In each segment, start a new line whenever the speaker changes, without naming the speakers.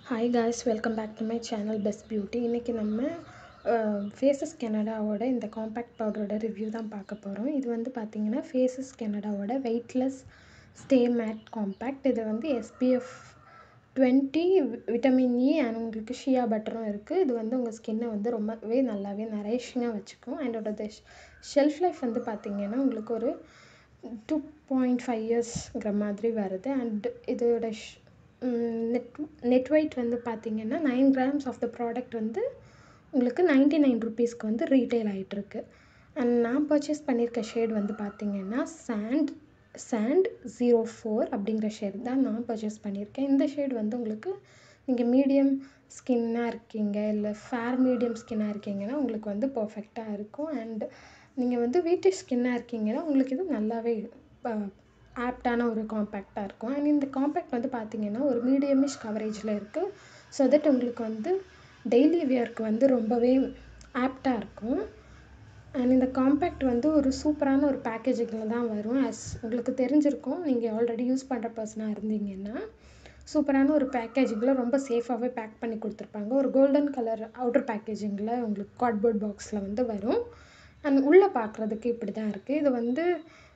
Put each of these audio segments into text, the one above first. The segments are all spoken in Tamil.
hi guys welcome back to my channel best beauty இன்றைக்கி நம்ம ஃபேஸஸ் கெனடாவோட இந்த காம்பேக்ட் பவுடரோட ரிவ்யூ தான் பார்க்க போகிறோம் இது வந்து பார்த்திங்கன்னா ஃபேஸஸ் கெனடாவோட வெயிட்லெஸ் ஸ்டே மேட் காம்பேக்ட் இது வந்து SPF twenty vitamin E and உங்களுக்கு ஷியா பட்டரும் இருக்குது இது வந்து உங்கள் ஸ்கின்னை வந்து ரொம்பவே நல்லாவே நரேஷிங்காக வச்சுக்கும் அண்ட் இதோட ஷெல்ஃப் லைஃப் வந்து பார்த்திங்கன்னா உங்களுக்கு ஒரு டூ பாயிண்ட் ஃபைவ் இயர்ஸ்ங்கிற மாதிரி வருது அண்ட் இதோட நெட் நெட் வெயிட் வந்து பார்த்திங்கன்னா nine grams of the product வந்து உங்களுக்கு நைன்ட்டி நைன் ருபீஸ்க்கு வந்து ரீட்டைல் ஆகிட்டுருக்கு அண்ட் நான் பர்ச்சேஸ் பண்ணியிருக்க ஷேட் வந்து பார்த்திங்கன்னா சாண்ட் சாண்ட் ஜீரோ ஃபோர் அப்படிங்கிற ஷேட் தான் நான் பர்ச்சேஸ் பண்ணியிருக்கேன் இந்த ஷேட் வந்து உங்களுக்கு நீங்கள் மீடியம் ஸ்கின்னாக இருக்கீங்க இல்லை ஃபேர் மீடியம் ஸ்கின்னாக இருக்கீங்கன்னா உங்களுக்கு வந்து பர்ஃபெக்டாக இருக்கும் அண்ட் நீங்கள் வந்து வீட்டு ஸ்கின்னாக இருக்கீங்கன்னா உங்களுக்கு இது நல்லாவே ஆப்டான ஒரு காம்பேக்டாக இருக்கும் அண்ட் இந்த காம்பேக்ட் வந்து பார்த்திங்கன்னா ஒரு மீடியமிஷ் கவரேஜில் இருக்குது ஸோ தட் உங்களுக்கு வந்து டெய்லி வியர்க்கு வந்து ரொம்பவே ஆப்டாக இருக்கும் அண்ட் இந்த காம்பேக்ட் வந்து ஒரு சூப்பரான ஒரு பேக்கேஜிங்கில் தான் வரும் அஸ் உங்களுக்கு தெரிஞ்சிருக்கும் நீங்கள் ஆல்ரெடி யூஸ் பண்ணுற பர்சனாக இருந்தீங்கன்னா சூப்பரான ஒரு பேக்கேஜிங்கில் ரொம்ப சேஃபாகவே பேக் பண்ணி கொடுத்துருப்பாங்க ஒரு கோல்டன் கலர் அவுட்டர் பேக்கேஜிங்கில் உங்களுக்கு கார்ட்போர்ட் பாக்ஸில் வந்து வரும் அண்ட் உள்ளே பார்க்குறதுக்கு இப்படி தான் இருக்குது இது வந்து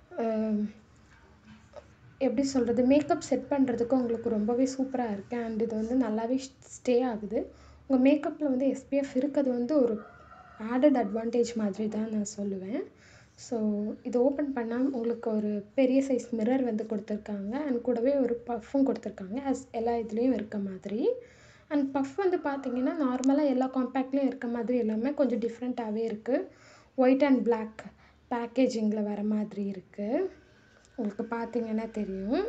எப்படி சொல்கிறது மேக்கப் செட் பண்ணுறதுக்கு உங்களுக்கு ரொம்பவே சூப்பராக இருக்குது அண்ட் இது வந்து நல்லாவே ஸ்டே ஆகுது உங்கள் மேக்கப்பில் வந்து எஸ்பிஎஃப் இருக்கிறது வந்து ஒரு ஆடட் அட்வான்டேஜ் மாதிரி தான் நான் சொல்லுவேன் ஸோ இது ஓப்பன் பண்ணால் உங்களுக்கு ஒரு பெரிய சைஸ் மிரர் வந்து கொடுத்துருக்காங்க அண்ட் கூடவே ஒரு பஃப்பும் கொடுத்துருக்காங்க அஸ் எல்லா இதுலேயும் இருக்க மாதிரி அண்ட் பஃப் வந்து பார்த்திங்கன்னா நார்மலாக எல்லா காம்பேக்ட்லேயும் இருக்க மாதிரி எல்லாமே கொஞ்சம் டிஃப்ரெண்ட்டாகவே இருக்குது ஒயிட் அண்ட் பிளாக் பேக்கேஜிங்கில் வர மாதிரி இருக்குது உங்களுக்கு பார்த்தீங்கன்னா தெரியும்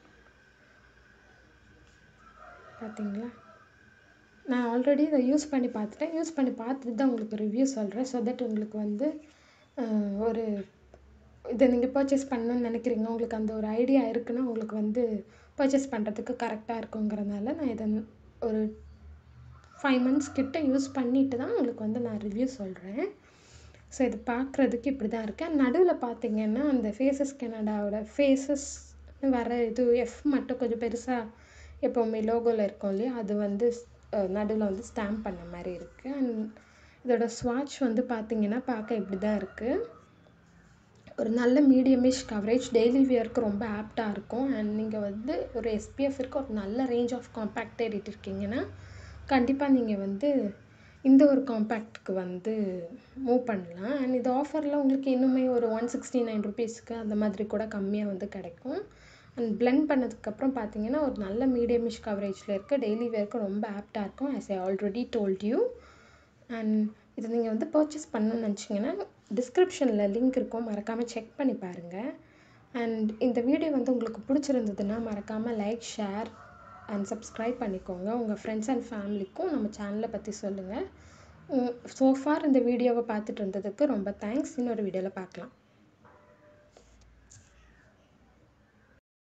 பார்த்தீங்களா நான் ஆல்ரெடி இதை யூஸ் பண்ணி பார்த்துட்டேன் யூஸ் பண்ணி பார்த்துட்டு தான் உங்களுக்கு ரிவ்யூ சொல்கிறேன் ஸோ தட் உங்களுக்கு வந்து ஒரு இதை நீங்கள் பர்ச்சேஸ் பண்ணணும்னு நினைக்கிறீங்க உங்களுக்கு அந்த ஒரு ஐடியா இருக்குன்னா உங்களுக்கு வந்து பர்ச்சேஸ் பண்ணுறதுக்கு கரெக்டாக இருக்குங்கிறனால நான் இதை ஒரு ஃபைவ் மந்த்ஸ் கிட்ட யூஸ் பண்ணிட்டு தான் உங்களுக்கு வந்து நான் ரிவ்யூ சொல்கிறேன் ஸோ இது பார்க்குறதுக்கு இப்படி தான் இருக்குது நடுவில் பார்த்தீங்கன்னா அந்த ஃபேஸஸ் கனடாவோட ஃபேஸஸ் வர இது எஃப் மட்டும் கொஞ்சம் பெருசாக எப்போவுமே லோகோவில் இருக்கும் இல்லையா அது வந்து நடுவில் வந்து ஸ்டாம்ப் பண்ண மாதிரி இருக்குது அண்ட் இதோட ஸ்வாட்ச் வந்து பார்த்திங்கன்னா பார்க்க இப்படி தான் இருக்குது ஒரு நல்ல மீடியமிஷ் கவரேஜ் டெய்லி வியர்க்கு ரொம்ப ஆப்டாக இருக்கும் அண்ட் நீங்கள் வந்து ஒரு எஸ்பிஎஃப் இருக்க ஒரு நல்ல ரேஞ்ச் ஆஃப் காம்பேக்ட் தேடிட்டு இருக்கீங்கன்னா கண்டிப்பாக நீங்கள் வந்து இந்த ஒரு காம்பேக்ட்க்கு வந்து மூவ் பண்ணலாம் அண்ட் இது ஆஃபரில் உங்களுக்கு இன்னுமே ஒரு ஒன் சிக்ஸ்டி நைன் ருபீஸ்க்கு அந்த மாதிரி கூட கம்மியாக வந்து கிடைக்கும் அண்ட் பிளெண்ட் பண்ணதுக்கப்புறம் பார்த்தீங்கன்னா ஒரு நல்ல மீடியமிஷ் கவரேஜில் இருக்க டெய்லி வேர்க்கு ரொம்ப ஆப்டாக இருக்கும் as I already told you and இதை நீங்கள் வந்து பர்ச்சேஸ் பண்ணணும்னு நினச்சிங்கன்னா டிஸ்கிரிப்ஷனில் லிங்க் இருக்கும் மறக்காமல் செக் பண்ணி பாருங்கள் அண்ட் இந்த வீடியோ வந்து உங்களுக்கு பிடிச்சிருந்ததுன்னா மறக்காமல் லைக் ஷேர் அண்ட் சப்ஸ்கிரைப் பண்ணிக்கோங்க உங்கள் ஃப்ரெண்ட்ஸ் அண்ட் ஃபேமிலிக்கும் நம்ம சேனலை பற்றி சொல்லுங்கள் ஸோஃபார் இந்த வீடியோவை பார்த்துட்டு இருந்ததுக்கு ரொம்ப தேங்க்ஸ் இன்னொரு வீடியோவில் பார்க்கலாம்